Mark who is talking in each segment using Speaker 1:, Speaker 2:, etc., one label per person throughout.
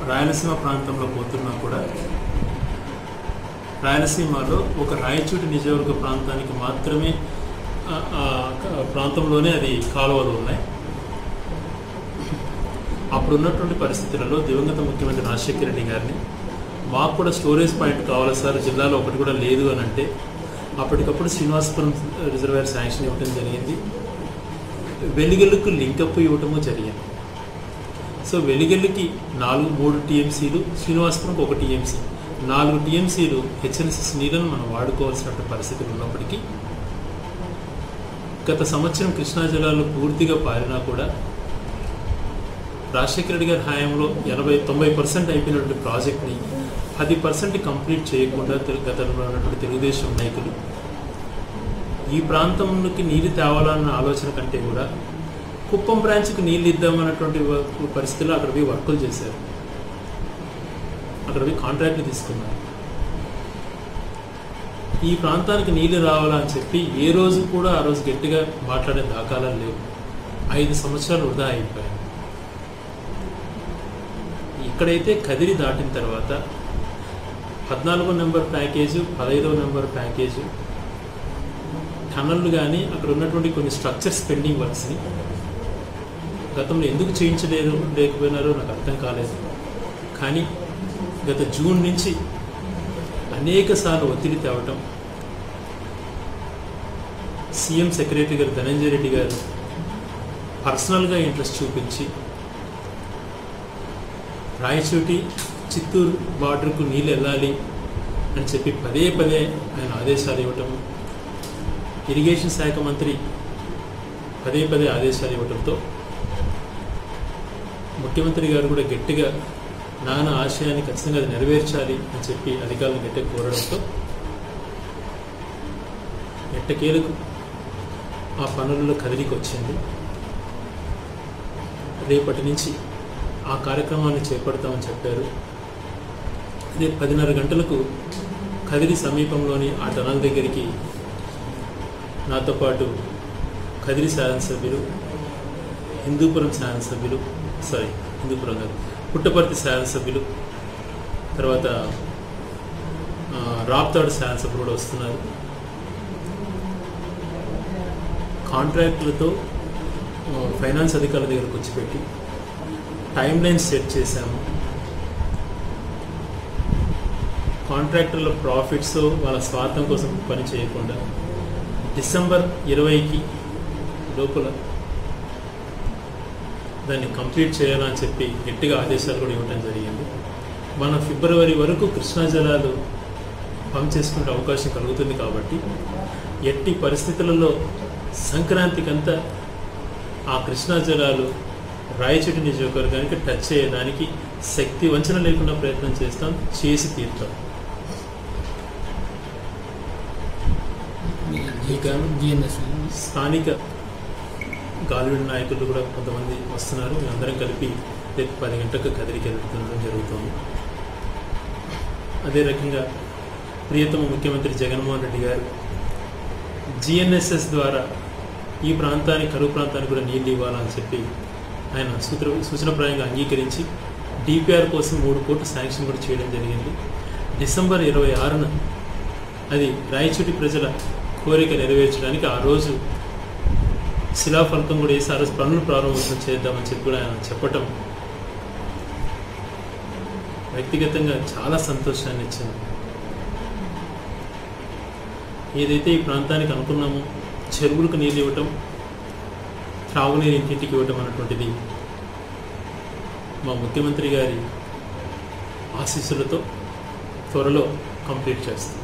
Speaker 1: రాయలసీమ ప్రాంతంలో పోతున్నా కూడా రాయలసీమలో ఒక రాయచోటి నియోజకవర్గ ప్రాంతానికి మాత్రమే ఆ, ఆ క- ప్రాంతంలోనే అది కాలువలు ఉన్నాయి అప్పుడు ఉన్నటువంటి పరిస్థితులలో దివంగత ముఖ్యమంత్రి రాజశేఖర రెడ్డి గారిని మాకు కూడా స్టోరేజ్ పాయింట్ కావాలి సార్ జిల్లాలో ఒకటి కూడా లేదు అని అంటే అప్పటికప్పుడు శ్రీనివాసపురం రిజర్వాయర్ శాంక్షన్ ఇవ్వడం జరిగింది వెలిగెల్లుకు లింకప్ ఇవ్వటము జరిగింది సో వెలిగెల్లుకి నాలుగు మూడు టీఎంసీలు శ్రీనివాసపురంకి ఒక టీఎంసీ నాలుగు టీఎంసీలు హెచ్ఎన్ఎస్ఎస్ నీళ్ళను మనం వాడుకోవాల్సిన పరిస్థితులు ఉన్నప్పటికీ గత సంవత్సరం కృష్ణా జిల్లాలో పూర్తిగా పారినా కూడా రాజశేఖర రెడ్డి గారి హయాంలో ఎనభై తొంభై పర్సెంట్ అయిపోయినటువంటి ప్రాజెక్ట్ని పది పర్సెంట్ కంప్లీట్ చేయకుండా తెలు- గతంలో ఉన్నటువంటి తెలుగుదేశం నాయకులు ఈ ప్రాంతంలోకి నీరు తేవాలన్న ఆలోచన కంటే కూడా కుప్పం బ్రాంచ్కి నీళ్ళు ఇద్దామన్నటువంటి వ- పరిస్థితుల్లో అక్కడ పోయి వర్కులు చేశారు అక్కడ పోయి కాంట్రాక్ట్లు తీసుకున్నారు ఈ ప్రాంతానికి నీళ్లు రావాలని చెప్పి ఏ రోజు కూడా ఆ రోజు గట్టిగా మాట్లాడే దాఖలాలు లేవు ఐదు సంవత్సరాలు వృధా అయిపోయాయి ఇక్కడైతే కదిరి దాటిన తర్వాత పద్నాలుగో నెంబర్ ప్యాకేజు పదహైదవ నెంబర్ ప్యాకేజు టనళ్ళు కానీ అక్కడ ఉన్నటువంటి కొన్ని స్ట్రక్చర్స్ పెండింగ్ వర్క్స్ని గతంలో ఎందుకు చేయించలేదు లేకపోయినారో నాకు అర్థం కాలేదు కానీ గత జూన్ నుంచి అనేక సార్లు ఒత్తిడి తేవటం సీఎం సెక్రటరీ గారు ధనంజయ రెడ్డి గారు పర్సనల్గా ఇంట్రెస్ట్ చూపించి రాయచోటి చిత్తూరు బార్డర్కు నీళ్ళు వెళ్ళాలి అని చెప్పి పదే పదే ఆయన ఆదేశాలు ఇవ్వటం ఇరిగేషన్ శాఖ మంత్రి పదే పదే ఆదేశాలు ఇవ్వటంతో ముఖ్యమంత్రి గారు కూడా గట్టిగా నాన్న ఆశయాన్ని ఖచ్చితంగా అది నెరవేర్చాలి అని చెప్పి అధికారులను గట్టిగా కోరడంతో ఎట్టకేలకు ఆ పనులలో కదిలికి వచ్చింది రేపటి నుంచి ఆ కార్యక్రమాన్ని చేపడతామని చెప్పారు అదే పదిన్నర గంటలకు కదిరి సమీపంలోని ఆ టనల్ దగ్గరికి నాతో పాటు కదిరి శాసనసభ్యులు హిందూపురం శాసనసభ్యులు సారీ హిందూపురం కాదు పుట్టపర్తి శాసనసభ్యులు తర్వాత ఆ, రాప్తాడు శాసనసభ్యులు కూడా వస్తున్నారు కాంట్రాక్టులతో ఆ, ఫైనాన్స్ అధికారుల దగ్గరకు వచ్చి పెట్టి టైం లైన్ సెట్ చేశాము కాంట్రాక్టర్ల ప్రాఫిట్స్ వాళ్ళ స్వార్థం కోసం పని చేయకుండా డిసెంబర్ ఇరవైకి లోపల దాన్ని కంప్లీట్ చేయాలని చెప్పి గట్టిగా ఆదేశాలు కూడా ఇవ్వడం జరిగింది మన ఫిబ్రవరి వరకు కృష్ణా జలాలు పంప్ చేసుకునే అవకాశం కలుగుతుంది కాబట్టి ఎట్టి పరిస్థితులలో సంక్రాంతికంతా ఆ కృష్ణా జలాలు రాయచోటి నియోజకవర్గానికి టచ్ చేయడానికి శక్తి వంచన లేకుండా ప్రయత్నం చేస్తాం చేసి తీరుతాం ఇక
Speaker 2: జిఎన్ఎస్
Speaker 1: స్థానిక గాలివీడు నాయకులు కూడా కొంతమంది వస్తున్నారు మేమందరం కలిపి రేపు పది గంటలకు కదిరికి వెళ్తుండడం జరుగుతుంది అదే రకంగా ప్రియతమ ముఖ్యమంత్రి జగన్మోహన్ రెడ్డి గారు జిఎన్ఎస్ఎస్ ద్వారా ఈ ప్రాంతానికి కరువు ప్రాంతానికి కూడా నీళ్ళు ఇవ్వాలని చెప్పి ఆయన సూత్ర సూచనప్రాయంగా అంగీకరించి డిపిఆర్ కోసం మూడు కోట్లు శాంక్షన్ కూడా చేయడం జరిగింది డిసెంబర్ ఇరవై ఆరున అది రాయచోటి ప్రజల కోరిక నెరవేర్చడానికి ఆ రోజు శిలాఫలకం కూడా వేసి ఆ రోజు పనులు ప్రారంభోత్సవం చేద్దామని చెప్పి కూడా ఆయన చెప్పటం వ్యక్తిగతంగా చాలా సంతోషాన్ని ఇచ్చింది ఏదైతే ఈ ప్రాంతానికి అనుకున్నామో చెరువులకు నీళ్ళు ఇవ్వటం త్రాగునీరు ఇంటింటికి ఇవ్వటం అన్నటువంటిది మా ముఖ్యమంత్రి గారి ఆశీస్సులతో త్వరలో కంప్లీట్ చేస్తాం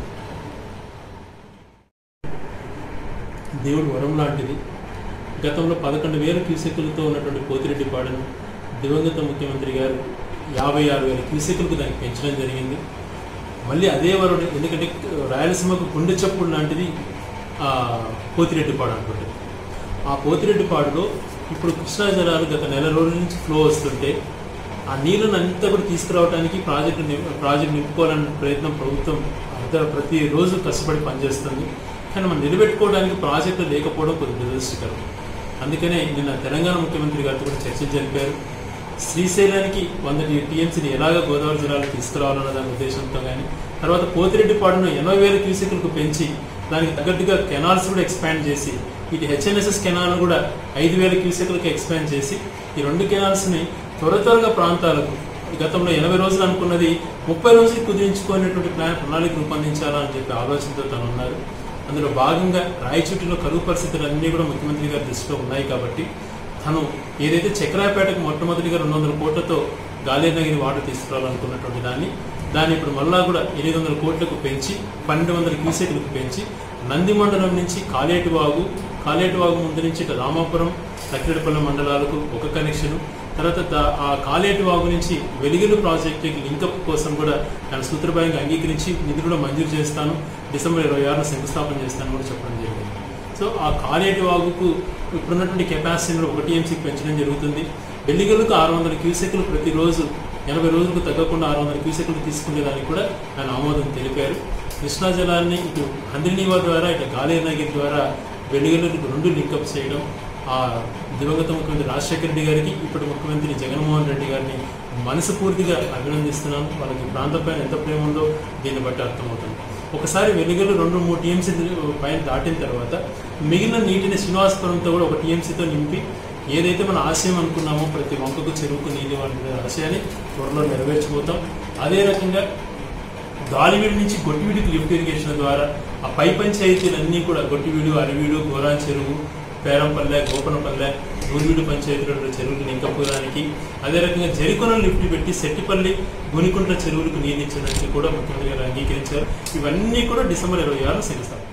Speaker 1: దేవుడు వరం లాంటిది గతంలో పదకొండు వేల క్యూసెక్కులతో ఉన్నటువంటి పోతిరెడ్డి పాడను దివంగత ముఖ్యమంత్రి గారు యాభై ఆరు వేల క్యూసెక్కులకు దానికి పెంచడం జరిగింది మళ్ళీ అదే వరుడు ఎందుకంటే రాయలసీమకు గుండె చప్పుడు లాంటిది ఆ, పోతిరెడ్డిపాడు అనుకుంటుంది ఆ పోతిరెడ్డిపాడులో ఇప్పుడు కృష్ణా జలాలు గత నెల రోజుల నుంచి ఫ్లో వస్తుంటే ఆ నీళ్ళను అంతా కూడా తీసుకురావడానికి ప్రాజెక్టు ని- ప్రాజెక్టు నింపుకోవాలనే ప్రయత్నం ప్రభుత్వం అంతా ప్రతిరోజు కష్టపడి పనిచేస్తుంది కానీ మనం నిలబెట్టుకోవడానికి ప్రాజెక్టు లేకపోవడం కొద్దిగా దురదృష్టకరం అందుకనే నిన్న తెలంగాణ ముఖ్యమంత్రి గారితో కూడా చర్చలు జరిపారు శ్రీశైలానికి వంద టీఎంసీని ఎలాగ గోదావరి జిల్లాలో తీసుకురావాలన్న దాని ఉద్దేశంతో కానీ తర్వాత పోతిరెడ్డిపాడును ఎనభై వేల క్యూసెక్లకు పెంచి దానికి తగ్గట్టుగా కెనాల్స్ కూడా ఎక్స్పాండ్ చేసి ఇటు హెచ్ఎన్ఎస్ఎస్ కెనాల్ కూడా ఐదు వేల క్యూసెక్లకు ఎక్స్పాండ్ చేసి ఈ రెండు కెనాల్స్ని త్వర త్వరగా ప్రాంతాలకు గతంలో ఎనభై రోజులు అనుకున్నది ముప్పై రోజులు కుదిరించుకునేటువంటి ప్లాన్ ప్రణాళిక రూపొందించాలని చెప్పి ఆలోచనతో తను ఉన్నారు అందులో భాగంగా రాయచూటిలో కరువు పరిస్థితులు అన్నీ కూడా ముఖ్యమంత్రి గారి దృష్టిలో ఉన్నాయి కాబట్టి తను ఏదైతే చక్రాయపేటకు మొట్టమొదటిగా రెండు వందల కోట్లతో గాలేనగిరి వాటర్ తీసుకురావాలనుకున్నటువంటి దాన్ని దాన్ని ఇప్పుడు మళ్ళా కూడా ఎనిమిది వందల కోట్లకు పెంచి పన్నెండు వందల క్యూసెక్లకు పెంచి నంది మండలం నుంచి కాలేటివాగు కాలేటివాగు ముందు నుంచి ఇటు రామాపురం లక్కిరెడ్డిపల్లి మండలాలకు ఒక కనెక్షను తర్వాత దా- ఆ కాలేటి వాగు నుంచి వెలిగిలు ప్రాజెక్టుకి లింకప్ కోసం కూడా ఆయన సూత్రప్రాయంగా అంగీకరించి నిధులు కూడా మంజూరు చేస్తాను డిసెంబర్ ఇరవై ఆరున శంకుస్థాపన చేస్తాను కూడా చెప్పడం జరిగింది సో ఆ కాలేటి వాగుకు ఇప్పుడున్నటువంటి కెపాసిటీని ఒక టీఎంసీకి పెంచడం జరుగుతుంది వెలిగలకు ఆరు వందల క్యూసెక్లు ప్రతిరోజు ఎనభై రోజులకు తగ్గకుండా ఆరు వందల క్యూసెక్లు తీసుకునేదానికి కూడా ఆయన ఆమోదం తెలిపారు కృష్ణా జలాన్ని ఇటు హంద్రినీవా ద్వారా ఇటు గాలేనగిరి ద్వారా వెలిగలకు రెండు లింకప్ చేయడం ఆ దివంగత ముఖ్యమంత్రి రాజశేఖర రెడ్డి గారికి ఇప్పుడు ముఖ్యమంత్రి జగన్మోహన్ రెడ్డి గారిని మనస్ఫూర్తిగా అభినందిస్తున్నాను వాళ్ళకి ప్రాంతం పైన ఎంత ప్రేమ ఉందో దీన్ని బట్టి అర్థమవుతుంది ఒకసారి వెలుగులు రెండు మూడు టీఎంసీ పైన దాటిన తర్వాత మిగిలిన నీటిని శ్రీనివాసపురంతో కూడా ఒక టీఎంసీతో నింపి ఏదైతే మన ఆశయం అనుకున్నామో ప్రతి వంకకు చెరువుకు నీళ్ళు వంటి ఆశయాన్ని త్వరలో నెరవేర్చిపోతాం అదే రకంగా గాలివీడు నుంచి గొట్టివీడికి లిఫ్ట్ ఇరిగేషన్ ద్వారా ఆ పై పంచాయతీలన్నీ కూడా గొట్టివీడు అరవీడు గోరాన్ చెరువు పేరంపల్లె గోపనపల్లె నూరివీడు పంచాయతీల చెరువులు నింకపోవడానికి అదే రకంగా జరికొన లిఫ్ట్ పెట్టి సెట్టిపల్లి గునికుంట్ల చెరువులకు నీళ్ళు ఇచ్చడానికి కూడా ముఖ్యమంత్రి గారు అంగీకరించారు ఇవన్నీ కూడా డిసెంబర్ ఇరవై ఆరు శంకుస్థాపన